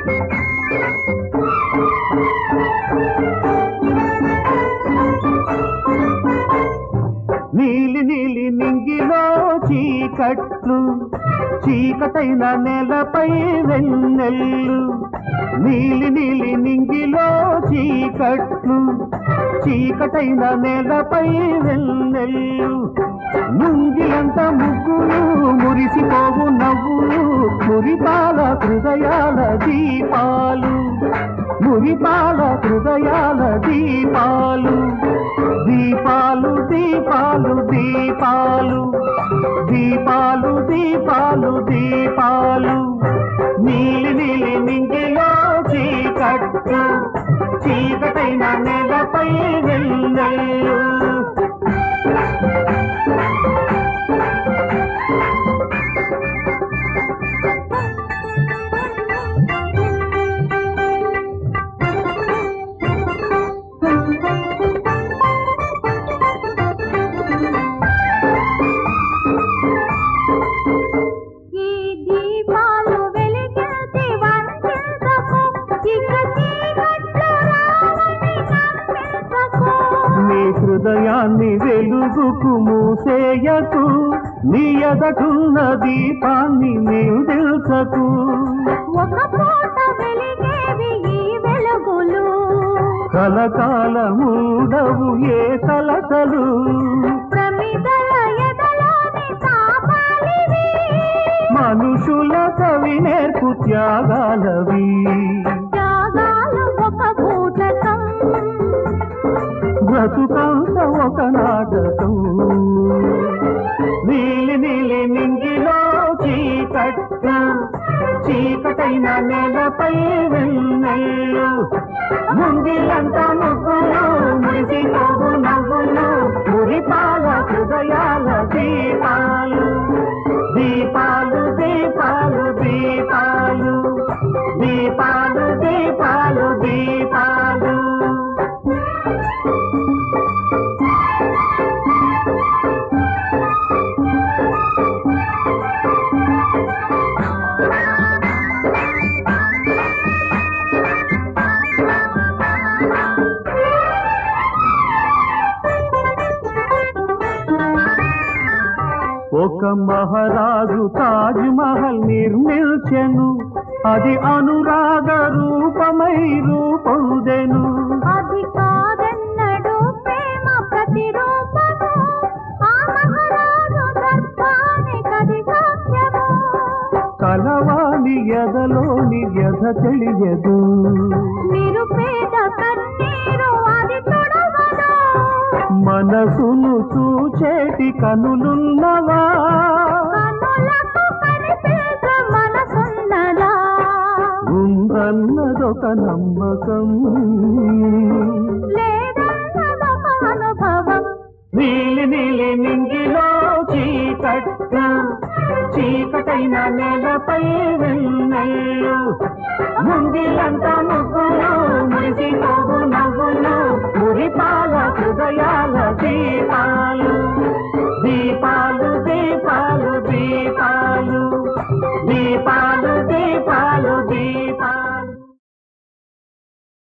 నీలి నీలి నింగిలో చీకట్లు చీకటైన నేలపై వెన్నెల్లు నీలి నీలి నింగిలో చీకట్లు చీకటైన నేలపై వెన్నెల్లు నుంగిలంత ముగ్గులు మురిసిపోవు నవ్వులు మురిపాల హృదయాల దీపాలు మురిపాల హృదయాల దీపాలు దీపాలు దీపాలు దీపాలు దీపాలు దీపాలు దీపాలు నీలి నీలి నింగిలో చీకట్టు చీకటైన నెలపై వెళ్ళలు ఈ దీపాలు వెలిగించి వంచించకు ఇక చీకట్లు రావని నమ్మించకు నీ హృదయాన్ని వెలుగుకు మూసేయకు నీ ఎదటున్న దీపాన్ని నిల్చకు ఒక పూట వెలిగేవి ఈ వెలుగులు కలకాలముండవు ఏ కలతలు ప్రమిదల ఎదలోని తాపాలివి మనుషుల కవి నేర్పు త్యాగాలవి త్యాగాలు ఒక పూటకం బ్రతుకంత ఒక నాటకం నీలి నీలి నింగిలో చీకట్టు చీకటైన నేలపై వెన్నెల్లు ముంగిలంతా ముగ్గులు మురిసిపోవు నవ్వులు మురిపాల హృదయాల దీపాలు దీపాలు దీపాలు దీపాలు దీపాలు దీపాలు దీపాలు ఒక మహారాజు తాజ్ మహల్ నిర్మించెను అది అనురాగ రూపమై రూపొందెను అది కాదన్నడు ప్రేమ ప్రతిరూపము ఆ మహారాజు దర్పానికది సాక్ష్యము కలవాణి ఎదలోని వ్యధ తెలియదు నిరుపేద కన్నీరు అది తొడవదు మనసును చూచేటి కనులున్నవా కనులకు కనిపించ మనసున్నదా ఉందన్నదొక నమ్మకం లేదన్నదొక అనుభవం నీలి నీలి నింగిలో చీకట్టు చీకటైన నేలపై వెన్నెల్లు ముంగిలంతా